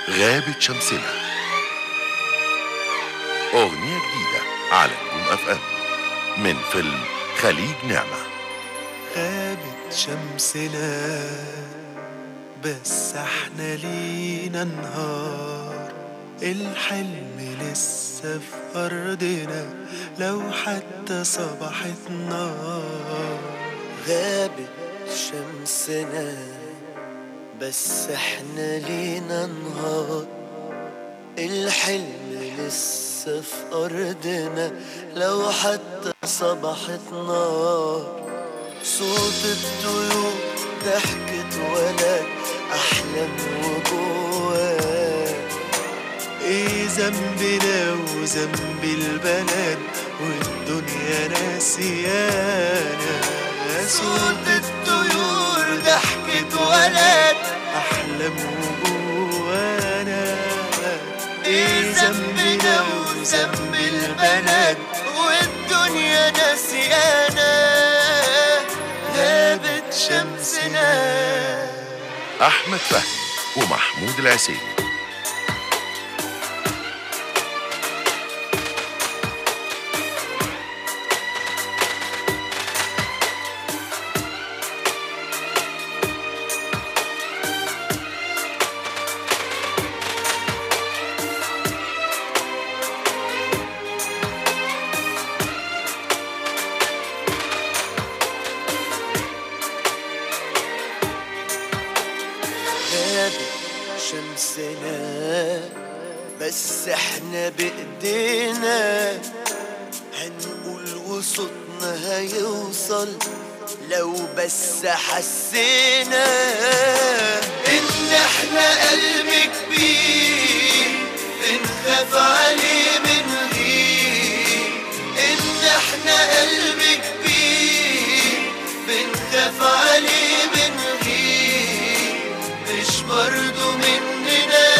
غابت شمسنا أغنية جديدة على نجوم أف أم من فيلم خليج نعمة غابت شمسنا بس احنا لينا نهار الحلم لسه في أرضنا لو حتى صبحت نار غابت شمسنا بس احنا لينا نهار الحلم لسه في أرضنا لو حتى صبحت نار صوت الطيور ضحكة ولد أحلام وجواه ايه ذنبنا وذنب البلد والدنيا ناسيانا صوت الطيور ضحكة ولد أحلام وجوانا ايه ذنبنا وذنب البلد والدنيا ناسيانا غابت شمسنا أحمد فهمي ومحمود العسيلي غابت شمسنا بس احنا بايدينا هنقول وصوتنا هيوصل لو بس حسينا ان احنا قلب كبير بنخاف عليه من غير ان احنا قلب كبير بنخاف عليه من غير مش برضو مننا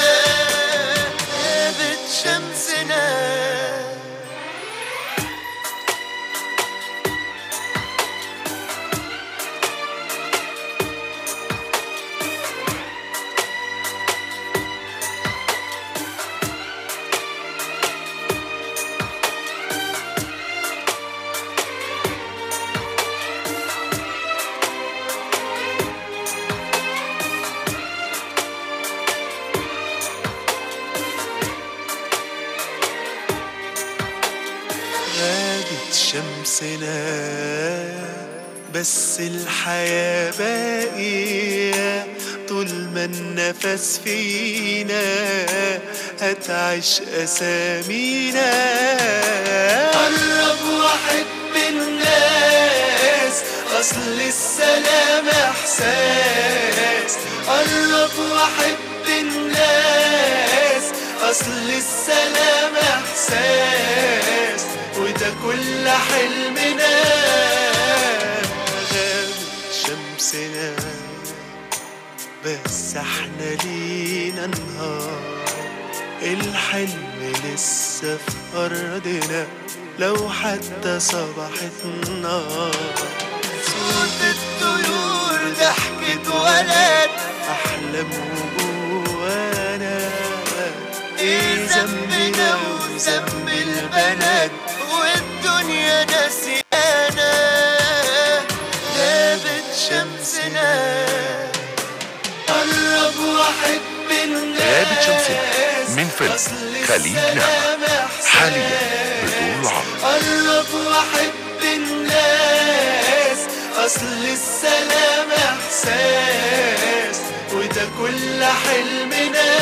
غابت شمسنا غابت شمسنا بس الحياة باقية طول ما النفس فينا هتعيش أسامينا قرب وحب الناس أصل السلام إحساس قرب وحب الناس أصل السلام إحساس وده كل حلمنا غابت شمسنا بس احنا لينا نهار الحلم لسه في أرضنا لو حتى صبحت نار صوت الطيور ضحكة ولد أحلام وجوانا ايه ذنبنا وذنب البلد والدنيا ناسيانا غابت شمسنا قرب وحب الناس غابت شمسنا من فيلم أصل خليج نعمة السلام حاليا إحساس. بطول عرض قرب وحب الناس أصل السلام إحساس وده كل حلمنا